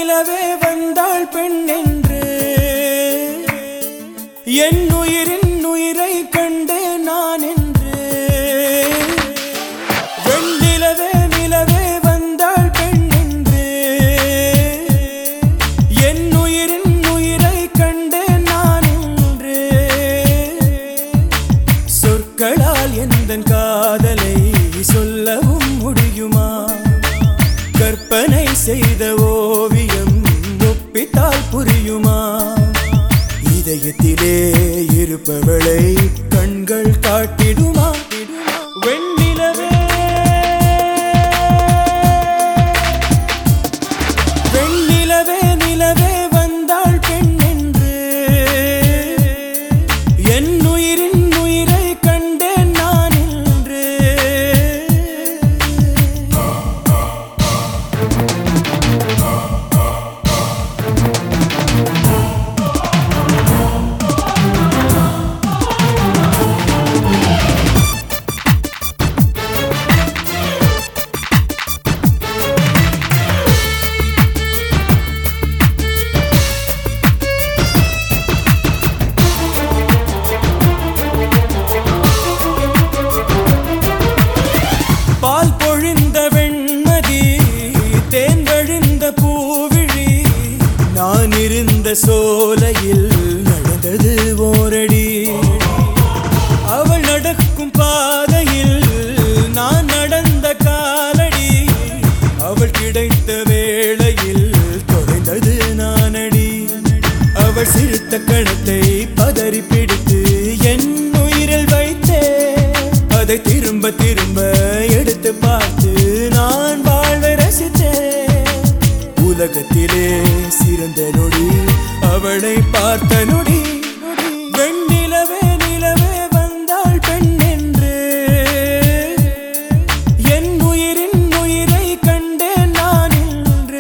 வெண்ணிலவே வந்தாள் பெண் என்று என் உயிரின் உயிரை கண்டு நான் என்று வெண்ணிலவே நிலவே வந்தாள் பெண் என்று என் உயிரின் உயிரை கண்டு நான் என்று சொற்களால் எந்த காதலை சொல்லவும் முடியுமா கற்பனை செய்த ஓவியம் ஒப்பித்தால் புரியுமா இதயத்திலே இருப்பவளை கண்கள் காட்டிடுமா வெண்ணிலவே வெண்ணிலவே நிலவே வந்தாள் பெண் என்று என் உயிரின் உயிரை கண்டேன் நான் என்று பால் பொழிந்த வெண்மதி தேன் வழிந்த பூவிழி நான் இருந்த சோலையில் நடந்தது ஓரடி அவள் நடக்கும் பாதையில் நான் நடந்த காலடி அவள் கிடைத்த வேளையில் தொலைந்தது நானடி அவள் சிறுத்த கணத்தை பதறி பிடித்து என் உயிரில் வைத்தே அதை திரும்ப திரும்ப எடுத்து பார்த்து நான் வாழ்வை ரசித்தேன் உலகத்திலே சிறந்த நொடி அவளை பார்த்த நொடி வெண்ணிலவே நிலவே வந்தாள் பெண் என்று என் உயிரின் உயிரை கண்டேன் நான் என்று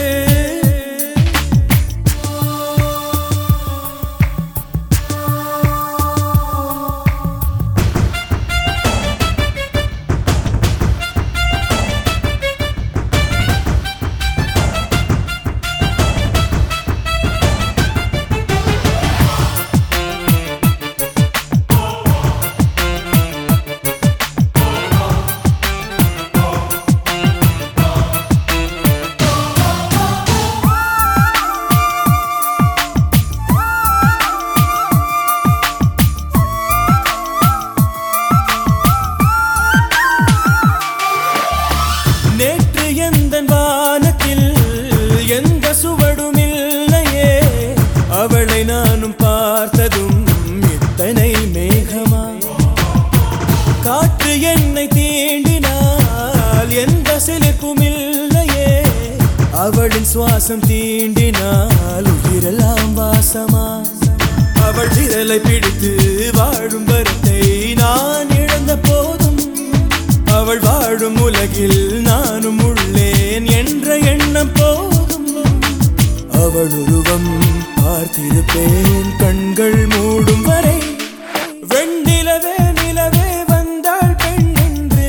நேற்று எந்த வானத்தில் எந்த சுவடும் இல்லையே அவளை நானும் பார்த்ததும் இத்தனை மேகமா காற்று என்னை தீண்டினால் எந்த சிலிர்ப்பும் இல்லையே அவளின் சுவாசம் தீண்டினால் உயிரெல்லாம் வாசமா அவள் விரலை பிடித்து வாழும் வரத்தை நான் இழந்த போதும் அவள் வாழும் உலகில் நானும் உள்ளேன் என்ற எண்ணம் போதும் அவள் உருவம் பார்த்திருப்பேன் கண்கள் மூடும் வரை வெண்ணிலவே நிலவே வந்தாள் பெண் என்று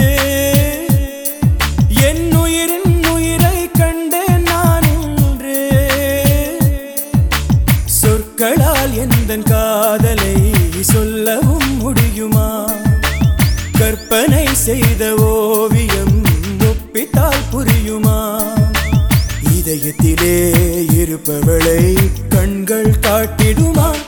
என் உயிரின் உயிரை கண்டேன் நான் என்று சொற்களால் எந்த காதலை சொல்லவும் முடியுமா கற்பனை செய்த ஓவியம் ஒப்பித்தால் புரியுமா இதயத்திலே இருப்பவளை கண்கள் காட்டிடுமா